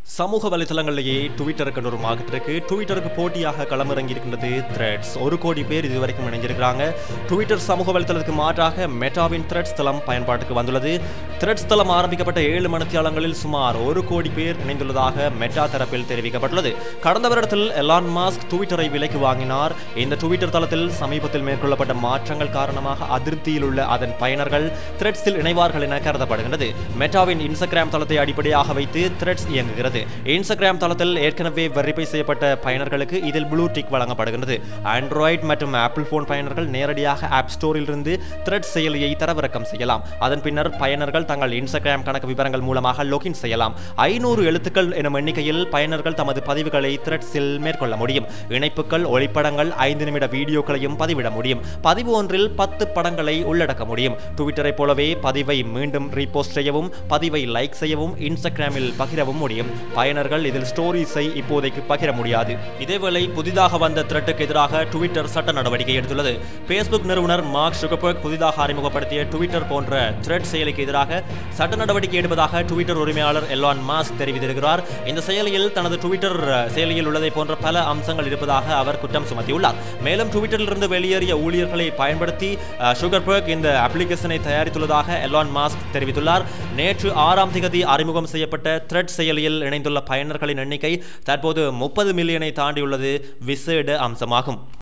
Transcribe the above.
சமூக வலைதளங்களிலேயே ட்விட்டருக்கு ஒரு மார்க்கெட் இருக்கு ட்விட்டருக்கு போட்டியாக களமிறங்கி இருக்கின்றது த்ரெட்ஸ் ஒரு கோடி பேர் இதுவரைக்கும் இணைஞ்சிருக்கிறாங்க ட்விட்டர் சமூக வலைதளத்துக்கு மாற்றாக மெட்டாவின் த்ரெட்ஸ் தளம் பயன்பாட்டுக்கு வந்துள்ளது த்ரெட்ஸ் தளம் ஆரம்பிக்கப்பட்ட ஏழு மணித்தியாலங்களில் சுமார் ஒரு கோடி பேர் இணைந்துள்ளதாக மெட்டா தரப்பில் தெரிவிக்கப்பட்டுள்ளது கடந்த வருடத்தில் எலான் மாஸ்க் ட்விட்டரை விலைக்கு வாங்கினார் இந்த ட்விட்டர் தளத்தில் சமீபத்தில் மேற்கொள்ளப்பட்ட மாற்றங்கள் காரணமாக அதிருப்தியில் உள்ள அதன் பயனர்கள் த்ரெட்ஸில் இணைவார்கள் என கருதப்படுகின்றது மெட்டாவின் இன்ஸ்டாகிராம் தளத்தை அடிப்படையாக வைத்து த்ரெட்ஸ் இயங்குகிறது இன்ஸ்டாகிராம் தளத்தில் ஏற்கனவே வெரிஃபை செய்யப்பட்ட பயனர்களுக்கு இதில் ப்ளூ டிக் வழங்கப்படுகிறது ஆண்ட்ராய்டு மற்றும் ஆப்பிள் போன் பயனர்கள் நேரடியாக ஆப் ஸ்டோரில் இருந்து த்ரெட் செயலியை தரவிறக்கம் செய்யலாம் அதன் பின்னர் பயனர்கள் தங்கள் இன்ஸ்டாகிராம் கணக்கு விவரங்கள் மூலமாக லாகின் செய்யலாம் ஐநூறு எழுத்துக்கள் எனும் எண்ணிக்கையில் பயனர்கள் தமது பதிவுகளை த்ரெட்ஸில் மேற்கொள்ள முடியும் இணைப்புகள் ஒளிப்படங்கள் ஐந்து நிமிட வீடியோக்களையும் பதிவிட முடியும் பதிவு ஒன்றில் பத்து படங்களை உள்ளடக்க முடியும் ட்விட்டரை போலவே பதிவை மீண்டும் ரீபோஸ்ட் செய்யவும் பதிவை லைக் செய்யவும் இன்ஸ்டாகிராமில் பகிரவும் முடியும் பயனர்கள் இதில் ஸ்டோரிஸை இப்போதைக்கு பகிர முடியாது இதேவேளை புதிதாக வந்த த்ரெட்டுக்கு எதிராக ட்விட்டர் சட்ட நடவடிக்கை எடுத்துள்ளது ஃபேஸ்புக் நிறுவனர் மார்க் சுகபர்க் புதிதாக அறிமுகப்படுத்திய ட்விட்டர் போன்ற த்ரெட் செயலிக்கு எதிராக சட்ட நடவடிக்கை எடுப்பதாக ட்விட்டர் உரிமையாளர் எலான் மாஸ்க் தெரிவித்திருக்கிறார் இந்த செயலியில் தனது ட்விட்டர் செயலியில் உள்ளதை போன்ற பல அம்சங்கள் இருப்பதாக அவர் குற்றம் சுமத்தியுள்ளார் மேலும் ட்விட்டரிலிருந்து வெளியேறிய ஊழியர்களை பயன்படுத்தி சுகர்பர்க் இந்த அப்ளிகேஷனை தயாரித்துள்ளதாக எலான் மாஸ்க் தெரிவித்துள்ளார் நேற்று ஆறாம் திகதி அறிமுகம் செய்யப்பட்ட த்ரெட் செயலியில் இணைந்துள்ள பயனர்களின் எண்ணிக்கை தற்போது முப்பது மில்லியனை தாண்டியுள்ளது விசேட அம்சமாகும்